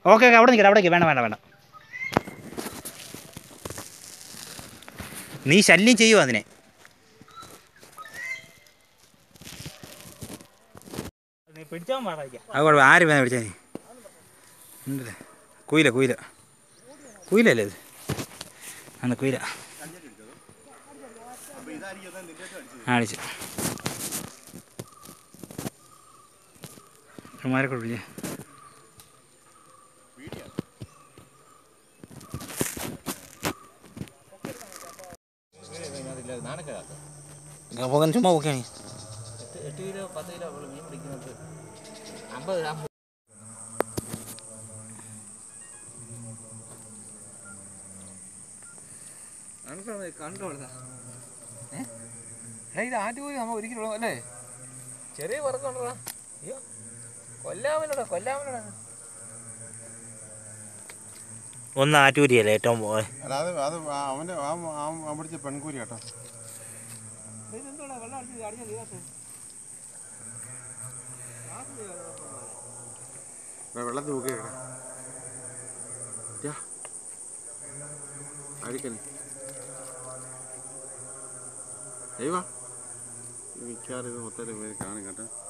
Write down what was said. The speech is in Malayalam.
ഓക്കെ ഓക്കെ അവിടെ നിൽക്കട്ടെ അവിടെ നിൽക്ക് വേണ്ട വേണ്ട വേണ്ട നീ ശല്യം ചെയ്യുമോ അതിനെ പിടിച്ചാൽ പാടായിരിക്കാം അത് കുഴപ്പം ആര് വേണം പിടിച്ചാൽ നീ ഉണ്ടല്ലേ കുയില കുയില കുയിലല്ലേ ഇത് ആണ് കുയില അടിച്ചു മാരൊക്കെ പിടിച്ചേ പോകാൻ ചുമ്മാ പോക്കാണ് എട്ട് കിലോ പത്ത് കിലോ ഉള്ളു മീൻ പിടിക്കുന്നത് അമ്പത് ഗ്രാം കണ്ടോളതാ ഏ ഇത് ആറ്റുപോയി നമ്മ ഒരിക്കലും അല്ലേ ചെറിയ പറക്കുണ്ടോ അയ്യോ കൊല്ലാമല്ലോടാ കൊല്ലാമല്ലോടാ ഒന്ന് ആറ്റൂരിയല്ലേ ഏറ്റവും പോ- അല്ല അത് അത് ആ അവൻ്റെ ആ ആ ആ പിടിച്ച പെൺകൂരി കേട്ടോ ഇതെന്തോടാ വെള്ളം അടിച്ച് അടിഞ്ഞ ദിവസം ദാ വെള്ളത്തിൽ മുക്കി കേട്ടോ അഴിക്കണേ ദൈവ മിക്കവാറും ഇത് മൊത്തം പേര് കാണും കേട്ടോ